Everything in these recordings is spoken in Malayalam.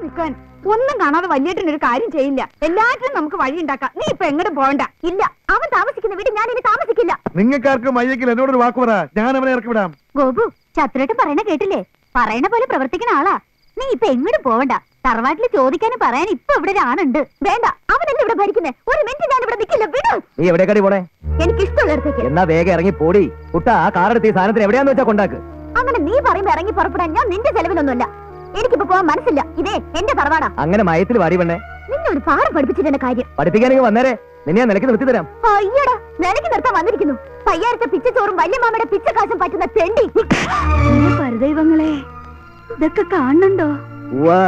നിൽക്കാൻ ഒന്നും കാണാതെ വലിയേട്ടൻ ഒരു കാര്യം ചെയ്യില്ല എല്ലാറ്റിനും നമുക്ക് വഴി ഉണ്ടാക്കാം നീ ഇപ്പൊ എങ്ങോട്ടും പോകണ്ട ഇല്ല അവൻ താമസിക്കുന്ന വീട് ഞാൻ ഇനി താമസിക്കില്ല നിങ്ങൾക്കാർക്ക് മയ്യക്കിൽ എന്നോടൊരു വാക്ക് പറ ഞാൻ അവനെ ഇറക്കി വിടാം ഗോപു ചത്തുരേട്ടൻ പറയണ കേട്ടില്ലേ പറയണ പോലെ പ്രവർത്തിക്കുന്ന ആളാ നീ ഇപ്പൊ എങ്ങോട്ടും പോവണ്ട തറവാട്ടിൽ ചോദിക്കാനും പറയാൻ ഇപ്പൊ ഇവിടെ ഒരാണുണ്ട് വേണ്ട അവനല്ല ഇവിടെ ഭരിക്കുന്നേ ഒരു മിനിറ്റ് ഞാൻ ഇവിടെ നിൽക്കില്ല വിടൂ നീ എവിടേക്കാടി പോണേ എനിക്ക് ഇഷ്ടമുള്ളിടത്തേക്ക് എന്നാ വേഗം ഇറങ്ങി പോടി കുട്ട ആ കാറെടുത്ത് ഈ സാധനത്തിന് എവിടെയാന്ന് വെച്ചാ കൊണ്ടാക്ക് അങ്ങനെ നീ പറയുമ്പോ ഇറങ്ങി പുറപ്പെടാൻ ഞാൻ നിന്റെ ചെലവിലൊന്നുമല്ല എനിക്കിപ്പോ പോവാൻ മനസ്സില്ല ഇതേ എന്റെ തറവാടാ അങ്ങനെ മയത്തിൽ വാടി പെണ്ണേ നിന്നെ ഒരു പാഠം പഠിപ്പിച്ചിട്ടെ കാര്യം പഠിപ്പിക്കാനെങ്കിൽ വന്നേരെ നിന്നെ ഞാൻ നിലയ്ക്ക് നിർത്തി തരാം അയ്യടാ നിലയ്ക്ക് നിർത്താൻ വന്നിരിക്കുന്നു പയ്യാരത്തെ പിച്ചച്ചോറും വല്യമാമയുടെ പിച്ചക്കാശും പറ്റുന്ന തെണ്ടി പരദൈവങ്ങളെ ഇതൊക്കെ കാണുന്നുണ്ടോ ഉവ്വ്.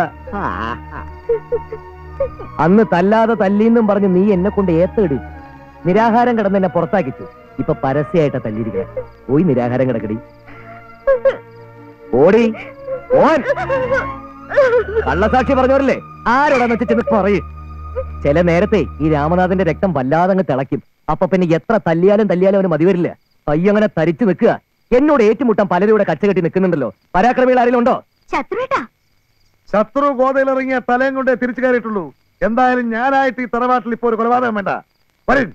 അന്ന് തല്ലാതെ തല്ലീന്നും പറഞ്ഞ് നീ എന്നെ കൊണ്ട് ഏത്തേടി നിരാഹാരം കിടന്ന് എന്നെ പുറത്താക്കിച്ചു ഇപ്പൊ പരസ്യമായിട്ടാ തല്ലിയിരിക്കുക പോയി നിരാഹാരം കിടക്കടി ഓടി ഓൻ കള്ളസാക്ഷി പറഞ്ഞവരല്ലേ ആരോടാന്ന് വെച്ച് ചെന്ന് പറയും ചില നേരത്തെ ഈ രാമനാഥന്റെ രക്തം വല്ലാതെ അങ്ങ് തിളയ്ക്കും അപ്പൊ പിന്നെ എത്ര തല്ലിയാലും തല്ലിയാലും അവന് മതി വരില്ല പയ്യങ്ങനെ തരിച്ചു നിൽക്കുക എന്നോട് ഏറ്റുമുട്ടാൻ പലരും ഇവിടെ കച്ചകെട്ടി നിൽക്കുന്നുണ്ടല്ലോ പരാക്രമികൾ ആരെങ്കിലും ഉണ്ടോ ശത്രുവേട്ടാ ശത്രു ഗോതയിലിറങ്ങിയ തലയും കൊണ്ടേ തിരിച്ചു കയറിയിട്ടുള്ളൂ എന്തായാലും ഞാനായിട്ട് ഈ തറവാട്ടിൽ ഇപ്പൊ ഒരു കൊലപാതകം വേണ്ട വരും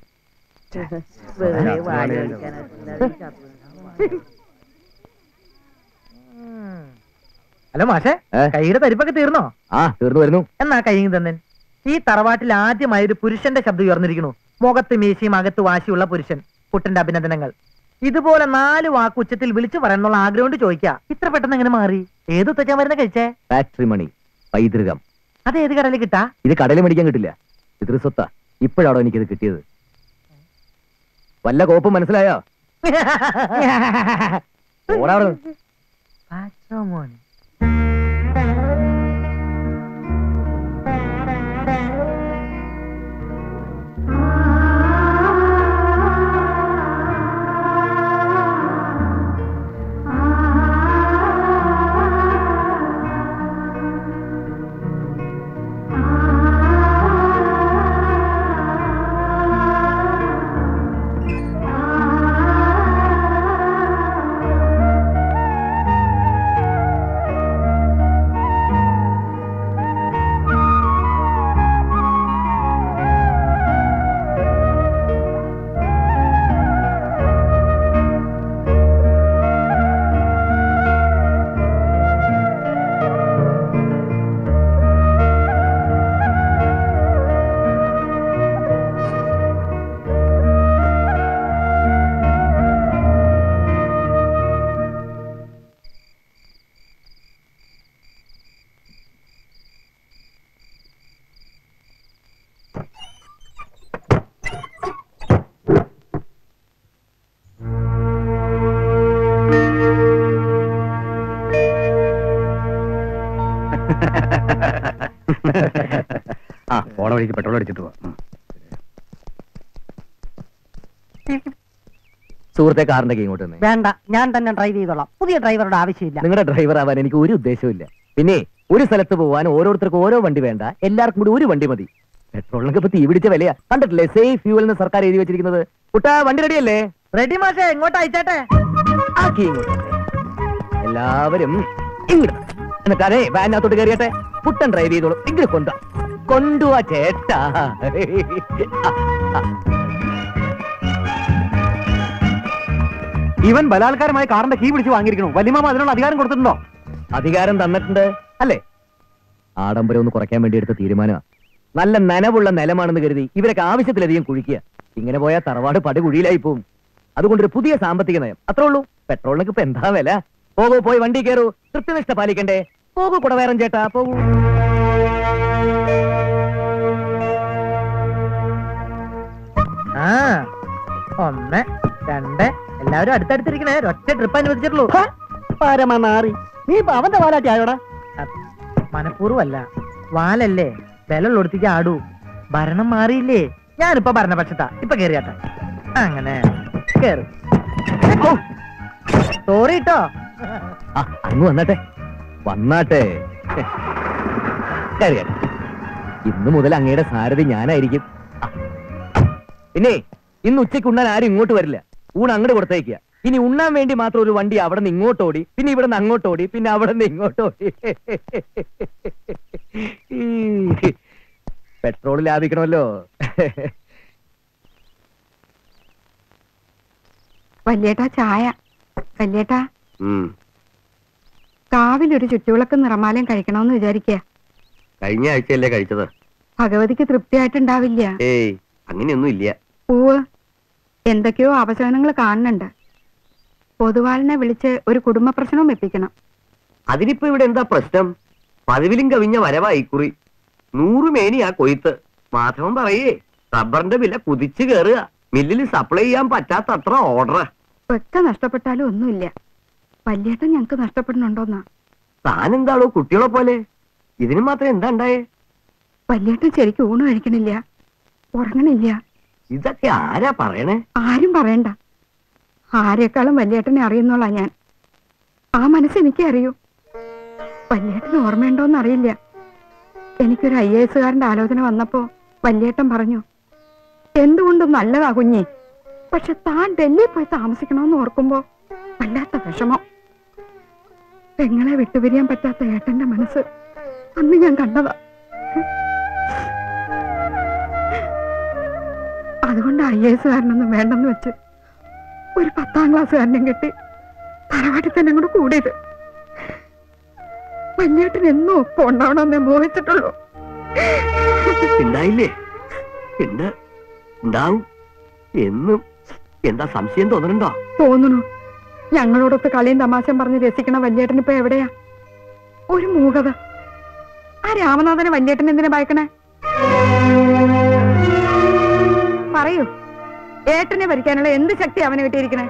ഹലോ മാഷേ ഏ? കൈയുടെ തരിപ്പൊക്കെ തീർന്നോ ആ തീർന്നു വരുന്നു എന്നാ കൈ തന്നെ ഈ തറവാട്ടിൽ ആദ്യമായി ഒരു പുരുഷന്റെ ശബ്ദം ഉയർന്നിരിക്കുന്നു മുഖത്ത് മീശയും അകത്ത് വാശിയുള്ള പുരുഷൻ കുട്ടന്റെ അഭിനന്ദനങ്ങൾ ഇതുപോലെ നാല് വാക്ക് ഉച്ചത്തിൽ വിളിച്ചു പറയാനുള്ള ആഗ്രഹം കൊണ്ട് ചോദിക്കാ ഇത്ര പെട്ടെന്ന് എങ്ങനെ മാറി ഏത് തെച്ചാൻ മരുന്ന് കഴിച്ചേ ഫാക്ടറി മണി പൈതൃകം അത് ഏത് കടയിൽ കിട്ടാ ഇത് കടയിൽ മേടിക്കാൻ കിട്ടില്ല പിതൃസ്വത്ത ഇപ്പോഴാണോ എനിക്കിത് കിട്ടിയത് വല്ല കോപ്പും മനസ്സിലായോ ഓടാ അവിടുന്ന്. പാച്ചോമോനെ. ആ പോണ വഴിക്ക് പെട്രോൾ അടിച്ചിട്ട് പോവാം സുഹൃത്തെ കാറിന്റെ കീ ഇങ്ങോട്ട് തന്നെ വേണ്ട ഞാൻ തന്നെ ഡ്രൈവ് ചെയ്തോളാം പുതിയ ഡ്രൈവറുടെ ആവശ്യമില്ല നിങ്ങളുടെ ഡ്രൈവർ ആവാൻ എനിക്ക് ഒരു ഉദ്ദേശമില്ല പിന്നെ ഒരു സ്ഥലത്ത് പോവാൻ ഓരോരുത്തർക്കും ഓരോ വണ്ടി വേണ്ട എല്ലാവർക്കും കൂടി ഒരു വണ്ടി മതി പെട്രോളിനൊക്കെ ഇപ്പൊ തീ പിടിച്ച വിലയാ കണ്ടിട്ടില്ലേ സേഫ് ഫ്യൂവൽ എന്ന് സർക്കാർ എഴുതി വെച്ചിരിക്കുന്നത് കുട്ടാ വണ്ടി റെഡിയല്ലേ റെഡി മാഷേ എങ്ങോട്ട് അയച്ചേട്ടെ ആ കീ ഇങ്ങോട്ട് തന്നെ. എല്ലാവരും ഇങ്ങോട്ട് എന്നിട്ട് അതെ വാനകത്തോട്ട് കയറിയട്ടെ കുട്ടൻ ഡ്രൈവ് ചെയ്തോളൂ ഇങ്ങോട്ട് കൊണ്ടുവാ കൊണ്ടുവാ ചേട്ടാ ഇവൻ ബലാത്കാരമായി കാറിന്റെ കീ പിടിച്ച് വാങ്ങിയിരിക്കണു വലിയമാമ അതിനുള്ള അധികാരം കൊടുത്തിട്ടുണ്ടോ അധികാരം തന്നിട്ടുണ്ട് അല്ലേ ആഡംബരം ഒന്ന് കുറയ്ക്കാൻ വേണ്ടി എടുത്ത തീരുമാനമാണ് നല്ല നനവുള്ള നിലമാണെന്ന് കരുതി ഇവരൊക്കെ ആവശ്യത്തിലധികം കുഴിക്കുക ഇങ്ങനെ പോയാൽ തറവാട് പടുകുഴിയിലായി പോവും അതുകൊണ്ടൊരു പുതിയ സാമ്പത്തിക നയം അത്രേ ഉള്ളൂ പെട്രോളിനൊക്കെ ഇപ്പൊ എന്താ വില പോകൂ പോയി വണ്ടി കയറൂ കൃത്യനിഷ്ഠ പാലിക്കണ്ടേ പോകൂ കുടവേറം ചേട്ടാ പോകൂ ആ ഒന്ന് രണ്ട് എല്ലാവരും അടുത്തടുത്തിരിക്കണേ ഒറ്റ ട്രിപ്പ് അനുവദിച്ചിട്ടുള്ളൂ പരമനാറി നീ ഇപ്പൊ അവന്റെ വാലാട്ടി ആയോടാ മനഃപൂർവ്വമല്ല വാലല്ലേ വിലയുള്ളടത്തേക്ക് ആടൂ ഭരണം മാറിയില്ലേ ഞാനിപ്പോ ഭരണപക്ഷത്താ ഇപ്പൊ കേറിയാട്ടെ അങ്ങനെ കേറ് സോറി കേട്ടോ ആ അങ്ങ് വന്നാട്ടെ വന്നാട്ടെ കയറി കയറി. ഇന്ന് മുതൽ അങ്ങയുടെ സാരഥി ഞാനായിരിക്കും ആ. പിന്നെ ഇന്ന് ഉച്ചയ്ക്ക് ഉണ്ണാൻ ആരും ഇങ്ങോട്ട് വരില്ല ഊണ് അങ്ങോട്ട് കൊടുത്തേക്കുക ഇനി ഉണ്ണാൻ വേണ്ടി മാത്രം ഒരു വണ്ടി അവിടെ നിന്ന് ഇങ്ങോട്ടോടി പിന്നെ ഇവിടെ നിന്ന് അങ്ങോട്ടോടി പിന്നെ അവിടെ നിന്ന് ഇങ്ങോട്ടോടി ഈ പെട്രോൾ ലാഭിക്കണമല്ലോ വല്യേട്ടാ ചായ വല്യേട്ടാ കാവിലൊരു ചുറ്റുവിളക്ക് നിറമാലയും കഴിക്കണമെന്ന് വിചാരിക്കുക കഴിഞ്ഞ ആഴ്ചയല്ലേ കഴിച്ചത് ഭഗവതിക്ക് തൃപ്തിയായിട്ടുണ്ടാവില്ല ഏയ് അങ്ങനെയൊന്നും ഇല്ല പൂവ് എന്തൊക്കെയോ അവശകനങ്ങൾ കാണുന്നുണ്ട് പൊതുവാളിനെ വിളിച്ച് ഒരു കുടുംബ പ്രശ്നവും എത്തിക്കണം അതിനിപ്പോ ഇവിടെ എന്താ പ്രശ്നം പതിവിലും കവിഞ്ഞ വരവായി കുറി നൂറ് മേനിയാ കൊയ്ത്ത് മാധവൻ പറയേ റബ്ബറിന്റെ വില കുതിച്ചു കയറുക മില്ലിൽ സപ്ലൈ ചെയ്യാൻ പറ്റാത്തത്ര ഓർഡർ ഒക്കെ നഷ്ടപ്പെട്ടാലും ഒന്നുമില്ല വല്യേട്ടൻ ഞങ്ങക്ക് നഷ്ടപ്പെടുന്നുണ്ടോന്നാ താനെന്താണോ കുട്ടികളെ പോലെ ഇതിന് മാത്രം എന്താ ഉണ്ടായേ വല്യേട്ടൻ ശരിക്കും ഊണ് കഴിക്കണില്ല ഉറങ്ങണില്ല ഇതൊക്കെ ആരാ പറയണേ ആരും പറയണ്ട ആരെക്കാളും വല്യേട്ടനെ അറിയുന്നോളാ ഞാൻ ആ മനസ്സ് എനിക്ക് അറിയൂ വല്യേട്ടന് ഓർമ്മയുണ്ടോന്ന് അറിയില്ല എനിക്കൊരു ഐ എ എസുകാരന്റെ ആലോചന വന്നപ്പോ വല്യേട്ടൻ പറഞ്ഞു എന്തുകൊണ്ടും നല്ലതാ കുഞ്ഞെ പക്ഷെ താൻ ഡൽഹി പോയി താമസിക്കണമെന്ന് ഓർക്കുമ്പോ വല്ലാത്ത വിഷമം പെങ്ങളെ വിട്ടുപിരിയാൻ പറ്റാത്ത ഏട്ടന്റെ മനസ്സ് അന്ന് ഞാൻ കണ്ടതാ അതുകൊണ്ട് ഐ എ എസുകാരനൊന്നും വേണ്ടെന്ന് വെച്ച് ഒരു പത്താം ക്ലാസ്സുകാരനെയും കെട്ടി തറവാട്ടിൽ തന്നെ കൂടെ കൂടിയത് വല്യേട്ടൻ എന്നും ഒപ്പം ഉണ്ടാവണമെന്നേ മോഹിച്ചിട്ടുള്ളൂ ഉണ്ടായില്ലേ ഉണ്ട് ഉണ്ടാവും എന്നും എന്താ സംശയം തോന്നണുണ്ടോ തോന്നുന്നു ഞങ്ങളോടൊത്ത് കളിയും തമാശയും പറഞ്ഞ് രസിക്കണ വല്യേട്ടൻ ഇപ്പൊ എവിടെയാ ഒരു മൂകത ആ രാമനാഥനെ വല്യേട്ടൻ എന്തിനാ ഭയക്കണേ പറയൂ ഏട്ടനെ ഭരിക്കാനുള്ള എന്ത് ശക്തി അവന് കിട്ടിയിരിക്കണേ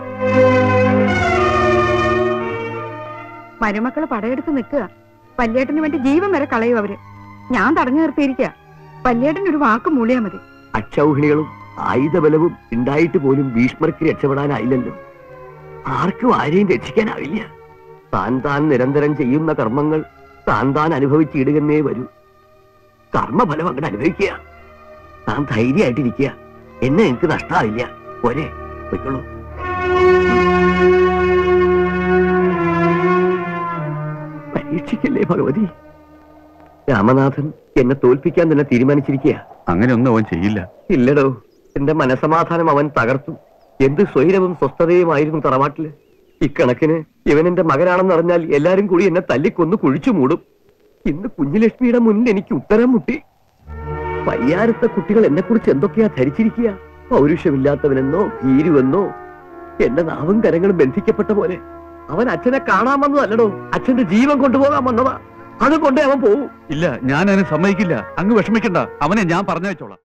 മരുമക്കള് പടയെടുത്ത് നിൽക്കുക വല്യേട്ടന് വേണ്ടി ജീവൻ വരെ കളയും അവര് ഞാൻ തടഞ്ഞു നിർത്തിയിരിക്കുക വല്യേട്ടൻ ഒരു വാക്ക് മൂളിയാ മതി അക്ഷൗഹിണികളും ആയുധബലവും ഉണ്ടായിട്ട് പോലും ഭീഷ്മർക്ക് രക്ഷപ്പെടാനായില്ലല്ലോ ആർക്കും ആരെയും രക്ഷിക്കാനാവില്ല താൻ താൻ നിരന്തരം ചെയ്യുന്ന കർമ്മങ്ങൾ താൻ താൻ അനുഭവിച്ചിടുകന്നേ വരൂ കർമ്മഫലം അങ്ങോട്ട് അനുഭവിക്കുക താൻ ധൈര്യമായിട്ടിരിക്കുക എന്നെ എനിക്ക് നഷ്ടമാവില്ല പോരെ പൊയ്ക്കോളൂ പരീക്ഷിക്കല്ലേ ഭഗവതി രാമനാഥൻ എന്നെ തോൽപ്പിക്കാൻ തന്നെ തീരുമാനിച്ചിരിക്കുക അങ്ങനെയൊന്നും അവൻ ചെയ്യില്ല ഇല്ലടോ എന്റെ മനസമാധാനം അവൻ തകർത്തു എന്ത് സ്വൈരവും സ്വസ്ഥതയുമായിരുന്നു തറവാട്ടില് ഇക്കണക്കിന് ഇവൻ എന്റെ മകനാണെന്ന് അറിഞ്ഞാൽ എല്ലാരും കൂടി എന്നെ തല്ലിക്കൊന്ന് കുഴിച്ചു മൂടും ഇന്ന് കുഞ്ഞുലക്ഷ്മിയുടെ മുന്നിൽ എനിക്ക് ഉത്തരം മുട്ടി പയ്യാരത്തെ കുട്ടികൾ എന്നെ കുറിച്ച് എന്തൊക്കെയാ ധരിച്ചിരിക്കുക പൗരുഷമില്ലാത്തവനെന്നോ ഭീരുവെന്നോ എന്റെ നാവും കരങ്ങളും ബന്ധിക്കപ്പെട്ട പോലെ അവൻ അച്ഛനെ കാണാൻ വന്നതല്ലടോ അച്ഛന്റെ ജീവൻ കൊണ്ടുപോകാൻ വന്നതാ അതുകൊണ്ടേ അവൻ പോവും ഇല്ല ഞാൻ അതിന് സമ്മതിക്കില്ല അങ്ങ് വിഷമിക്കണ്ട അവനെ ഞാൻ പറഞ്ഞു വെച്ചോളാം